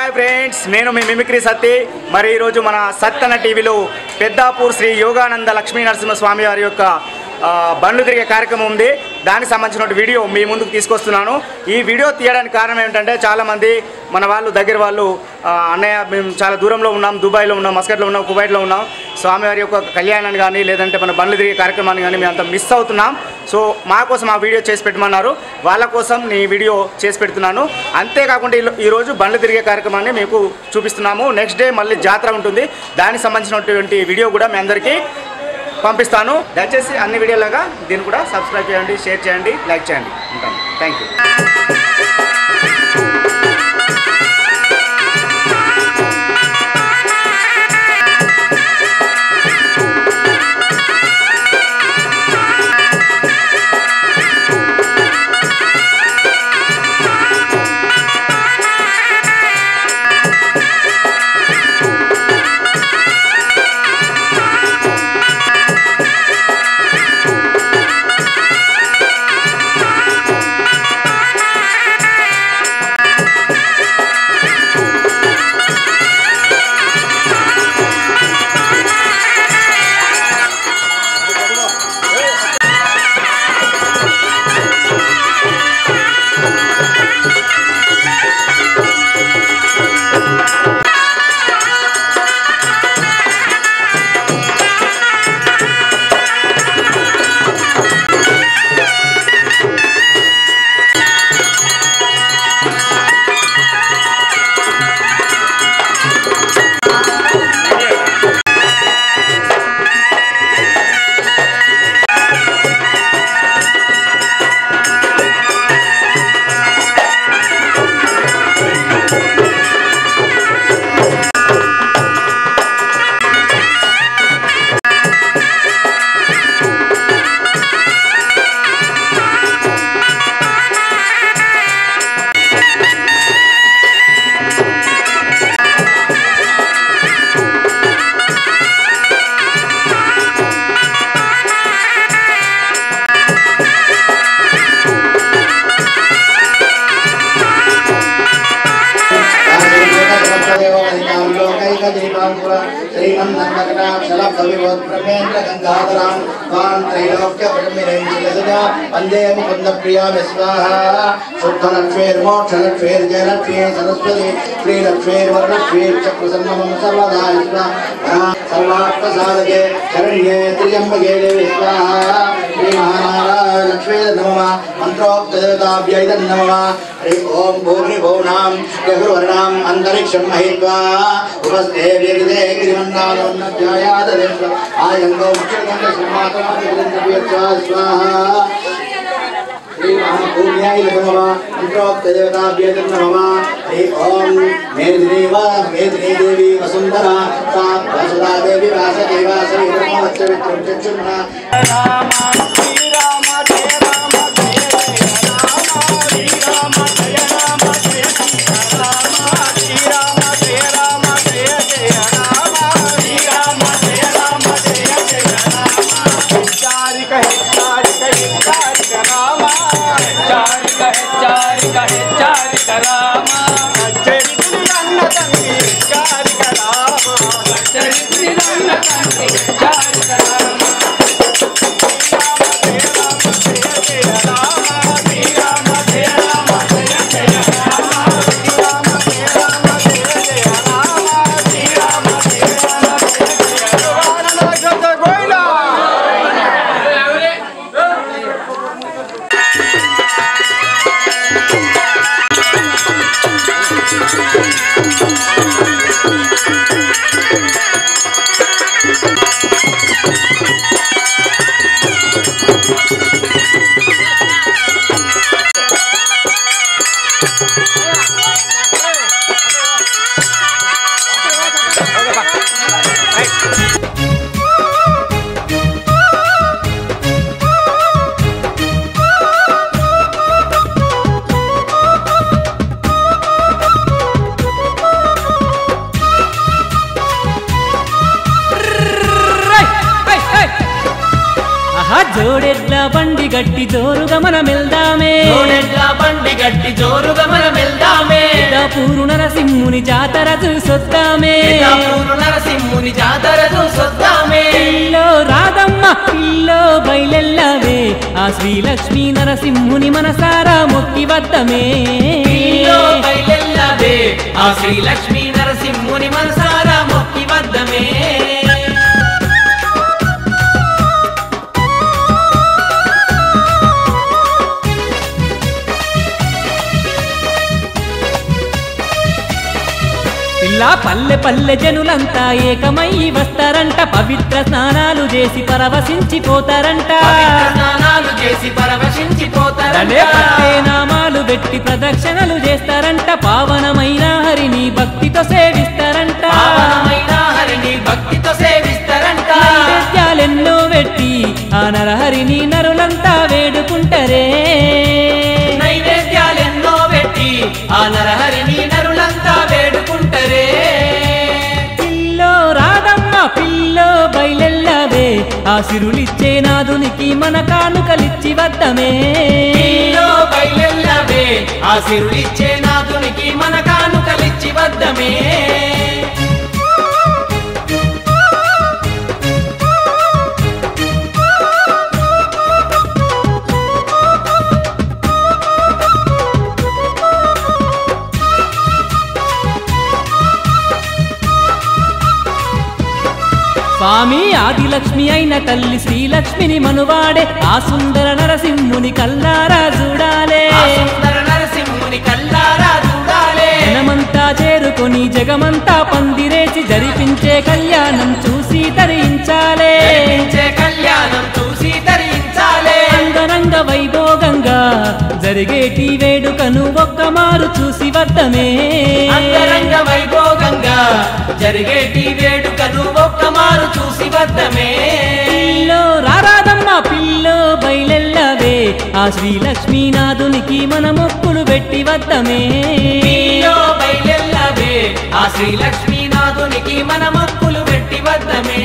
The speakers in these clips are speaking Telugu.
హాయ్ ఫ్రెండ్స్ నేను మీ మిమిక్రీ సత్తి మరి ఈరోజు మన సత్తన టీవీలో పెద్దాపూర్ శ్రీ యోగానంద లక్ష్మీ నరసింహ స్వామి వారి యొక్క ఆ, బండ్లు తిరిగే కార్యక్రమం ఉంది దానికి సంబంధించిన వీడియో మీ ముందుకు తీసుకొస్తున్నాను ఈ వీడియో తీయడానికి కారణం ఏంటంటే చాలామంది మన వాళ్ళు దగ్గర వాళ్ళు ఆ, అన్నయ్య మేము చాలా దూరంలో ఉన్నాం దుబాయ్లో ఉన్నాం మస్కట్లో ఉన్నాం కువైట్లో ఉన్నాం స్వామివారి యొక్క కళ్యాణాన్ని కానీ లేదంటే మన బండ్లు తిరిగే కార్యక్రమాన్ని కానీ మేము అంత మిస్ అవుతున్నాం సో మా కోసం ఆ వీడియో చేసి పెట్టమన్నారు వాళ్ళ కోసం నీ వీడియో చేసి పెడుతున్నాను అంతేకాకుండా ఈ- ఈరోజు బండ్లు తిరిగే కార్యక్రమాన్ని మీకు చూపిస్తున్నాము నెక్స్ట్ డే మళ్ళీ జాతర ఉంటుంది దానికి సంబంధించినటువంటి వీడియో కూడా మీ అందరికీ పంపిస్తాను దయచేసి అన్ని వీడియోలాగా దీన్ని కూడా సబ్స్క్రైబ్ చేయండి షేర్ చేయండి లైక్ చేయండి ఉంటాను థ్యాంక్ యూ వందే ముకుంద ప్రియా విశ్వాహ శుద్ధలక్ష్మీర్మోక్షలక్ష్మీర్జయలక్ష్మీ సరస్వతి శ్రీలక్ష్మీర్వరలక్ష్మీర్చక్రసన్నమం సర్వదా విశ్వాహ సర్వాత్మసాధకే శరణ్యే త్రియంబకే దేవి స్వాహ శ్రీ మహానారాయణ లక్ష్మీ నమ మంత్రోక్తదేవతాభ్యై నమ హరి ఓం భూర్నిభూనాం గృహవర్ణాం అంతరిక్షం మహిత్వా ఉపస్థే వ్యగిదే గిరిమన్నాలోన్నధ్యాయాదేశ్వ ఆయంగో ముఖ్యగంధ శ్రీమాతమాదిగ్రంథ స్వాహ శ్రీ మహాభూమ్యాయ నమ మంత్రోక్తదేవతాభ్యై నమ హరి ఓం మేదినీవ మేదినీ దేవి వసుంధర సా వసుధా దేవి వాసదేవ శ్రీ బ్రహ్మవత్సవిత్రం చక్షుర్ణ ఆహా జోడెడ్ల బండి గట్టి జోరుగా మనం వెళ్దామే జోడెడ్ల బండి గట్టి జోరుగా మనం వెళ్దామే పెద్దాపూరు నరసింహుని జాతర చూసొద్దామే పెద్దాపూరు నరసింహుని జాతర చూసొద్దామే పిల్లో రాధమ్మ పిల్లో బయలెల్లవే ఆ శ్రీలక్ష్మీ నరసింహుని మనసారా మొక్కి వద్దమే పిల్లో బయలెల్లవే ఆ శ్రీ లక్ష్మీ నరసింహుని మనసారా మొక్కి వద్దమే పిల్ల పల్లె పల్లె జనులంతా ఏకమై వస్తారంట పవిత్ర స్నానాలు చేసి పరవశించిపోతారంట పవిత్ర స్నానాలు చేసి పరవశించిపోతారంట భలే పట్టే నామాలు పెట్టి ప్రదక్షిణలు చేస్తారంట పావనమైన హరిని భక్తితో సేవిస్తారంట పావనమైన హరిని భక్తితో సేవిస్తారంట నైవేద్యాలెన్నో పెట్టి ఆ నరహరిని నరులంతా వేడుకుంటరే నైవేద్యాలెన్నో పెట్టి ఆ నరహరిని నరులంతా వేడుకుంటరే పిల్లో రాధమ్మ పిల్లో బయలెల్లవే ఆ సిరులిచ్చే నాదునికి మన కానుకలిచ్చి వద్దమే పిల్లో బయలెల్లవే ఆ సిరులిచ్చే నాథునికి మన కానుకలిచ్చి వద్దమే స్వామి ఆదిలక్ష్మి అయిన తల్లి శ్రీలక్ష్మిని మనువాడే ఆ సుందర నరసింహుని కల్లారా చూడాలే ఆ సుందర నరసింహుని కల్లారా చూడాలే జనమంతా చేరుకొని జగమంతా పందిరేసి జరిపించే కళ్యాణం చూసి తరించాలే జరిపించే కళ్యాణం చూసి తరించాలే అంగరంగ వైభోగంగా జరిగేటి వేడుకను ఒక్క మారు చూసి వద్దమే అంగరంగ వైభోగంగా జరిగేటి వేడుకను ఒక్కమారు చూసి వద్దమే పిల్లో రారాదమ్మ పిల్లో బయలెల్లవే ఆ శ్రీలక్ష్మీనాథునికి మన మొక్కులు పెట్టి వద్దమే పిల్లో బయలెల్లవే ఆ శ్రీ లక్ష్మీనాథునికి మన మొక్కులు పెట్టి వద్దమే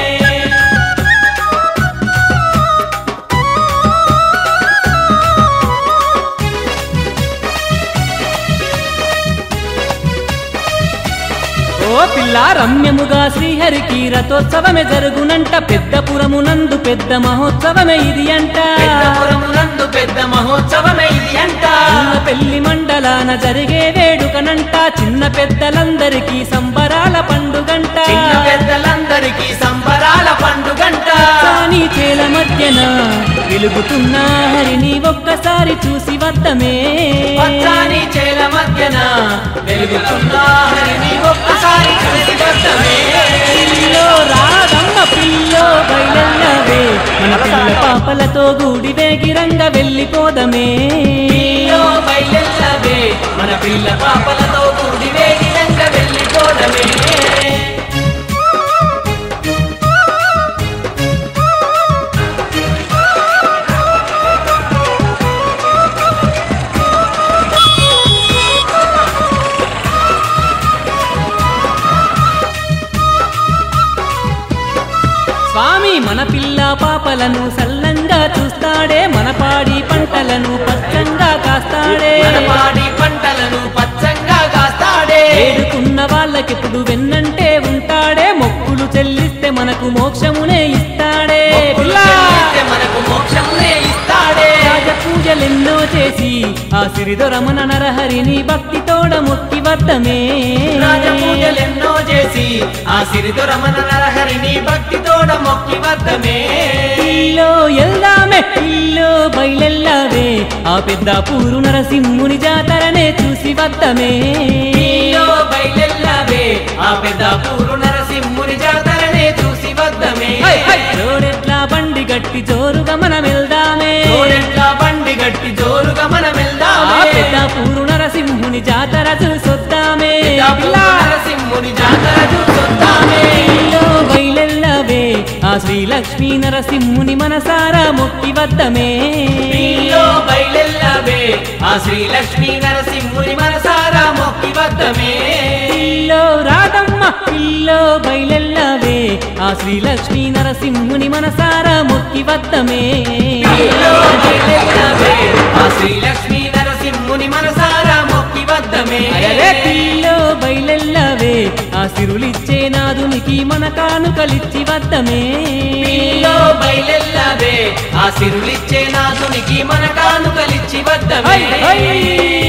ఓ పిల్ల రమ్యముగా శ్రీహరికి రథోత్సవమే జరుగునంట పెద్దపురమునందు పెద్ద మహోత్సవమే ఇది అంట పెద్దపురమునందు పెద్ద మహోత్సవమే ఇది అంట చిన్న పెళ్లి మండలాన జరిగే వేడుకనంట చిన్న పెద్దలందరికీ సంబరాల పండుగంట చిన్న పెద్దలందరికీ సంబరాల పండుగంట సాని చేల మధ్యన వెలుగుతున్న హరిని ఒక్కసారి చూసి వద్దమే పచ్చాని చేల మధ్యన వెలుగుతున్న హరిని ఒక్కసారి చూసి వద్దమే పిల్లో రాధమ్మ పిల్లో బయలెల్లవే మన పిల్ల పాపలతో గూడి వేగిరంగ వెళ్ళిపోదమే పిల్లో బయలెల్లవే మన పిల్ల పాపలతో కూడి వేగిరంగ వెళ్ళిపోవడమే స్వామి మన పిల్ల పాపలను సల్లంగా చూస్తాడే మన పాడి పంటలను పచ్చంగా కాస్తాడే మన పాడి పంటలను పచ్చంగా కాస్తాడే వేడుకున్న వాళ్ళకెప్పుడు వెన్నంటే ఉంటాడే మొక్కులు చెల్లిస్తే మనకు మోక్షమునే ఇస్తాడే మొక్కులు పిల్ల! చెల్లిస్తే మనకు మోక్షమునే ఇస్తాడే రాజ పూజలెన్నో చేసి ఆ సిరిదొరమన నరహరిని భక్తితోడ మొక్కి వద్దమే రాజ పూజలెన్నో చేసి ఆ సిరిదొరమన నరహరిని భక్తితోడ మొక్కి వద్దమే ఇల్లో ఎల్దామే ఇల్లో బయలెల్లావే ఆ పెద్ద పూరు నరసింహుని జాతరనే చూసి వద్దమే పిల్లో బయలెల్లవే ఆ పెద్ద పూరు నరసింహుని జాతరనే చూసి వద్దమే హై, హై! జోడెట్లా బండి గట్టి జోరుగా మనం వెళ్దామే తోడెట్ల బండి గట్టి జోరుగా మనం ఆ వెళ్దామే పెద్ద పూరు నరసింహుని జాతర చూసొద్దామే పెద్ద పూరు పిల్ల! నరసింహుని జాతర చూసొద్దామే ఇల్లో బయలెల్లవే ఆ శ్రీ లక్ష్మీ నరసింహుని మనసారా మొక్కి వద్దమే పిల్లో బయలెల్లవే ఆ శ్రీ లక్ష్మీ నరసింహుని మనసారా మొక్కి వద్దమే పిల్లో రాధమ్మ పిల్లో బయలెల్లవే ఆ శ్రీ లక్ష్మీ నరసింహుని మనసారా మొక్కి వద్దమే పిల్లో బయలెల్లవే ఆ శ్రీ లక్ష్మీ నరసింహుని మనసారా మొక్కి వద్దమే అరే పిల్లో బయలెల్లవే ఆ సిరులిచ్చే నాదునికి మన కానుకలిచ్చి వద్దమే పిల్లో బయలెల్లవే ఆ సిరులిచ్చే నాథునికి మన కానుకలిచ్చి వద్దమే హై, హై.